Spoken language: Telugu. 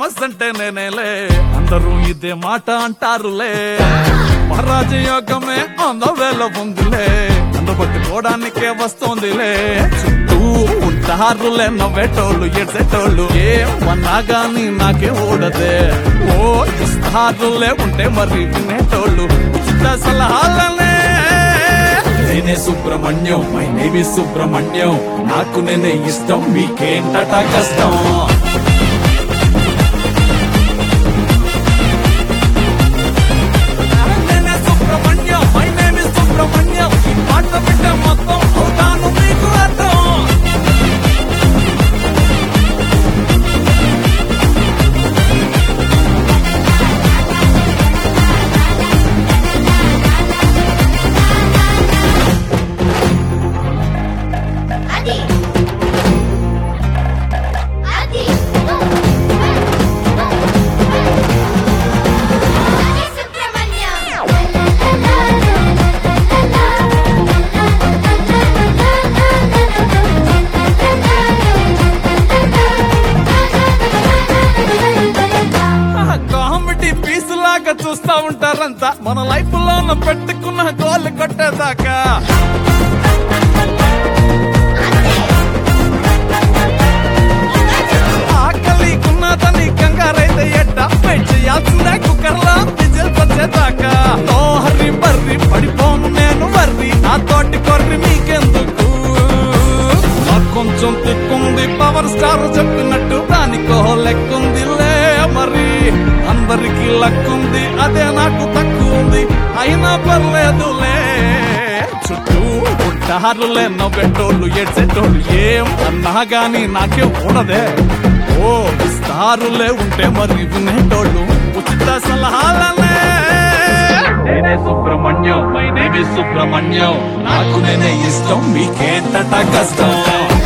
ఫేమస్ అంటే నేనేలే అందరూ ఇదే మాట అంటారులే మహారాజ యోగమే అందవేళ ఉందిలే నన్ను పట్టుకోవడానికే వస్తోందిలే చుట్టూ ఉంటారులే నవ్వేటోళ్ళు ఎడ్సేటోళ్ళు ఏమన్నా గాని నాకే ఓడదే ఓ ఇస్తారులే ఉంటే మరి వినేటోళ్ళు ఉచిత సలహాలనే నేనే సుబ్రహ్మణ్యం మై నేమి సుబ్రహ్మణ్యం నాకు నేనే ఇష్టం మీకేంటట కష్టం నేనే సుబ్రహ్మణ్యం మై నేమి సుబ్రహ్మణ్యం ఈ పాట వింటే మొత్తం అవుతాను మీకు అర్థం అది అది అది సుబ్రహ్మణ్యం కామెడీ పీస్ లాగా చూస్తా ఉంటారంతా మన లైఫ్ లో పెట్టుకున్న గోల్ కొట్టేదాకా ఆకలి కున్నదని కంగారైతే ఎట్ట వెయిట్ చేయాల్సిందే కుక్కర్లా విజిల్ వచ్చేదాకా ఓ హర్రి బర్రి పడిపోను నేను వర్రి నా తోటి కొర్రి మీకెందుకు నాకు కొంచెం తిక్కుంది పవర్ స్టార్ చెప్పినట్టు దానికో లెక్కుందిలే మరి అందరికి లక్కుంది అదే నాకు తక్కువ ఉంది అయినా పర్లేదులే చుట్టూ ఉంటారులే నవ్వెట్టోళ్ళు ఏడ్చేటోళ్ళు ఏం అన్నా గాని నాకే ఉండదే ఓ ఇస్తారులే ఉంటే మరి వినేటోళ్ళు ఉచిత సలహాలనే నేనే సుబ్రహ్మణ్యం మై నేమి సుబ్రహ్మణ్యం నాకు నేనే ఇష్టం మీకేంటట కష్టం